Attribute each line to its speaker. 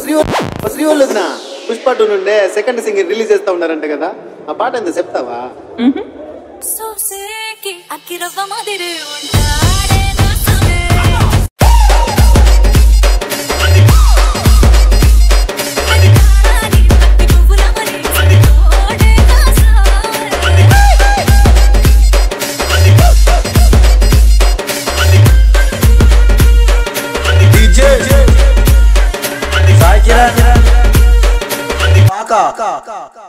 Speaker 1: శ్రీ శ్రీ వదిన పుష్ప టూ నుండే second single release చేస్తా ఉన్నారంట కదా ఆ పాట ఎంత చెప్తావా
Speaker 2: సోసేకి అక్కిరవ్వ మాదిరి ఉంటాడే నా సమే అధికారాన్ని పట్టి పువ్వుల మరి తోడే నా సారే
Speaker 3: DJ Sai Kiran Maka